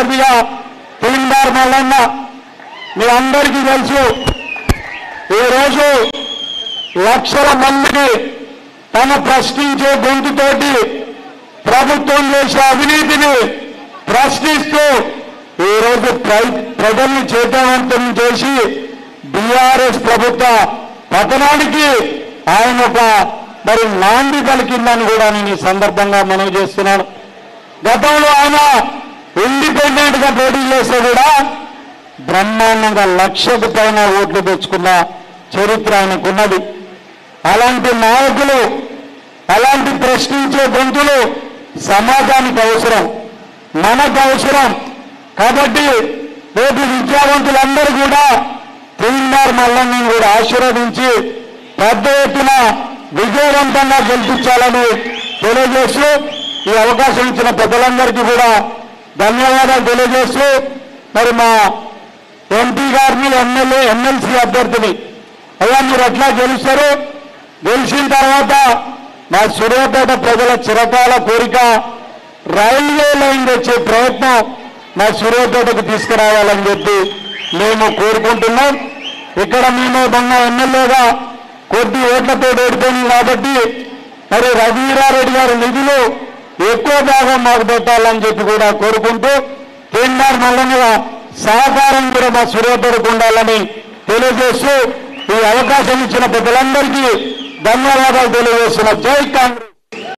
అభ్యర్థిగా తీన్దార్ మల్లన్న మీ అందరికీ తెలుసు ఈరోజు లక్షల మందిని తన ప్రశ్నించే గొంతుతోటి ప్రభుత్వం చేసే అవినీతిని ప్రశ్నిస్తూ ఈరోజు ప్ర- ప్రజల్ని చైతన్యవంతం చేసి బీఆర్ఎస్ ప్రభుత్వ పతనానికి ఆయన ఒక మరి నాంది పలికిందని కూడా నేను ఈ సందర్భంగా మనవి చేస్తున్నాను గతంలో ఆయన ఇండిపెండెంట్ గా పోటీ చేస్తే కూడా బ్రహ్మాండంగా లక్షకు పైన ఓట్లు తెచ్చుకున్న చరిత్ర ఆయనకున్నది అలాంటి నాయకులు అలాంటి ప్రశ్నించే గొంతులు సమాజానికి అవసరం మనకు అవసరం కాబట్టి రేపు విద్యావంతులందరూ కూడా తీన్మార్ మల్లన్ని కూడా ఆశీర్వదించి పెద్ద ఎత్తున విజయవంతంగా గెలిపించాలని తెలియజేస్తూ ఈ అవకాశం ఇచ్చిన పెద్దలందరికీ కూడా ధన్యవాదాలు తెలియజేస్తూ మరి మా ఎంపీ గారిని ఎమ్మెల్యే ఎమ్మెల్సీ అభ్యర్థిని అయ్యా మీరు ఎట్లా గెలుస్తారు గెలిచిన తర్వాత మా సూర్యాపేట ప్రజల చిరకాల కోరిక రైల్వే లైన్ తెచ్చే ప్రయత్నం మా సూర్యాపేటకు తీసుకురావాలని చెప్పి మేము కోరుకుంటున్నాం ఇక్కడ మేము మొన్న ఎమ్మెల్యేగా కొద్ది ఓట్లతో ఓడిపోయింది కాబట్టి మరి రఘువీరారెడ్డి గారి నిధులు ఎక్కువ భాగం మాకు పెట్టాలని చెప్పి కూడా కోరుకుంటూ కేంద్రార్ మల్లన్నగా సహకారం కూడా మా సూర్యాపేటకు ఉండాలని తెలియజేస్తూ ఈ అవకాశం ఇచ్చిన పెద్దలందరికీ ధన్యవాదాలు తెలియజేస్తున్న జై కాంగ్రెస్